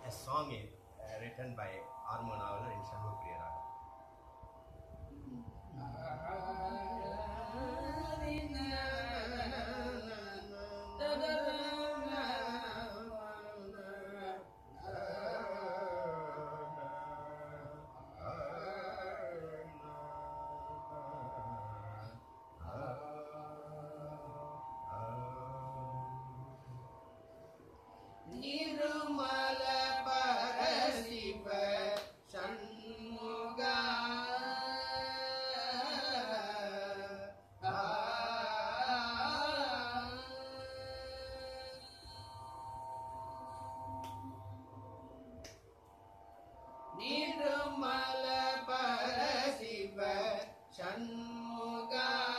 a song uh, written by Armo Naval and Shanmu Priyaraga. Tirumala பரசிவ Shanmuga நிருமல பரசிவ Shanmuga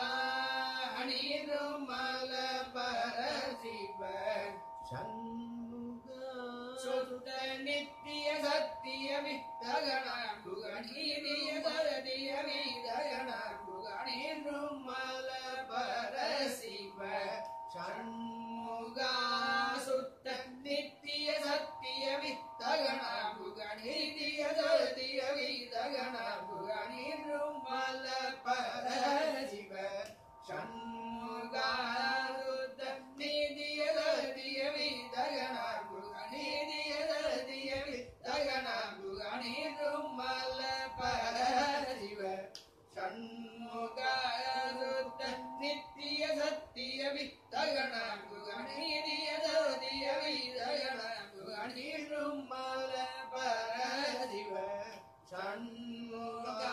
நிருமல பரசிவ Shanmuga. சுத்த நித்திய சத்திய வித்தகணாம்புக நீதிய சரதிய வீதகணாம்புக நிருமல பரசிவ சண்முகா சுத்த நித்திய சத்திய வித்தகணாம்புக நீதிய சரதிய வீதகணாம்புக நிருமல பரசிவ சண்முகா சுத்த நீதிய சரதிய வீதகணாம்புக நீதிய சரதிய வித்தகணாம்புக நிருமல பரசிவ சண்முகாருத்த நித்திய சத்திய வித்தகணாம்புக நீதிய சத்திய வித்தகணாம்புக நிருமல பரசிவ சண்முகா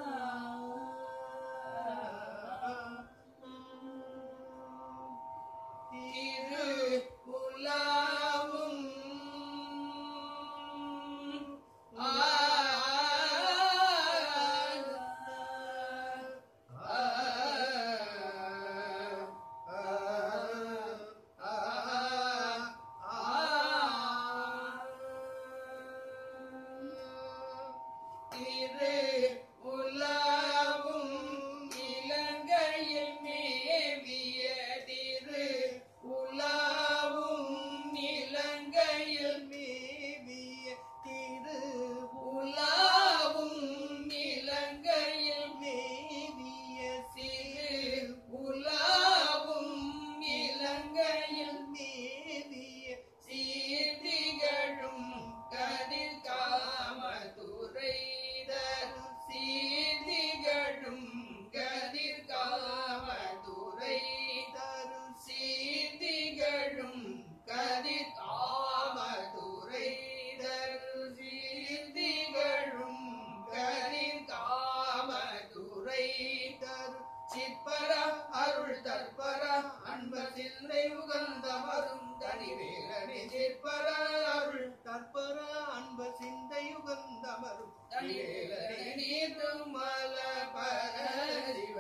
திரு உலாவும் திரு உலாவும் இலங்கையில் மேவிய திரு உலாவும் இலங்கையில் மேவிய திரு உலாவும் இலங்கையில் மேவிய சிறு உலாவும் இலங்கையில் மேவிய சீர்திகளும் கதிர் காமதுரை தரும் சீர்திகளும் கதிர் காமதுரை தரும் சீர்திகளும் கதிர் காமதுரை தரும் சீர்திகளும் கதிர் காமதுரை தரும் சிற்பர அருள் தற்பர அன்ப சிந்தை உகந்த மரும் தனிவேலனே சிற்பர அருள் தற்பர அன்ப சிந்தை உகந்த மரும் தனிவேலனே நீர்மல பரசிவ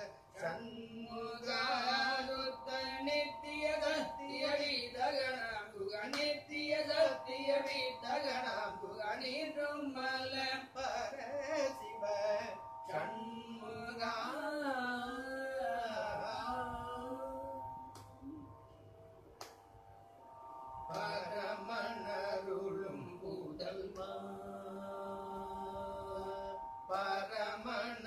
சண்முகாருத்த நித்திய சத்திய வீதகணாம்புக நித்திய சத்திய வீதகணாம்புக நீர்மல பரசிவ சண்முகா பரமணருளும் புதல்வா பரமணருளும்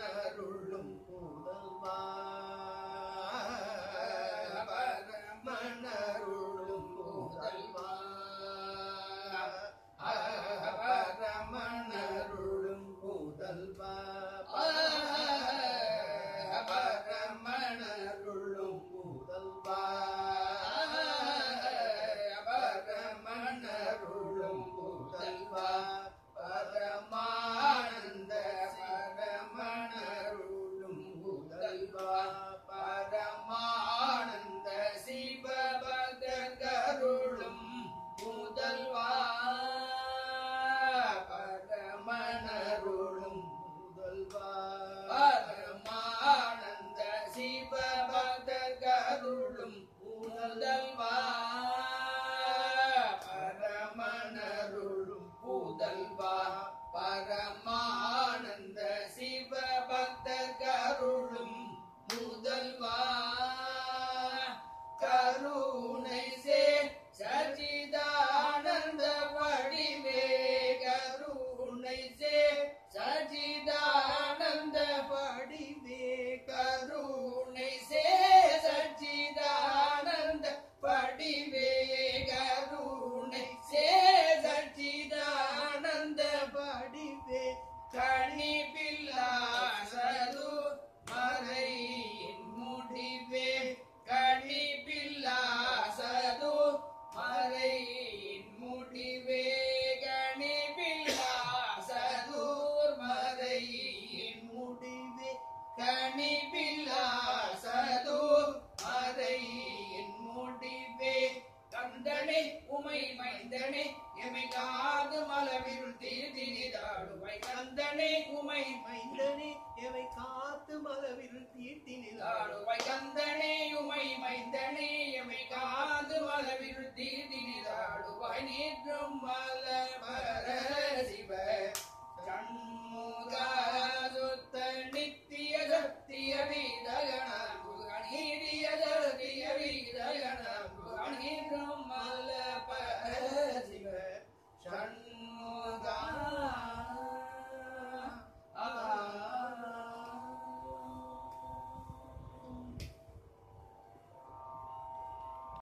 மைந்தனே எமை காது மலவிருள் தீர்த்தினிதாடுவை கந்தனே உமை மைந்தனே எவை காத்து மலவில் தீட்டினில் ஆடுவை கந்தனே உமை மைந்தனே எமை காது மலவிருள் தீர்த்தினிதாடுவாய் நீற்றும் மல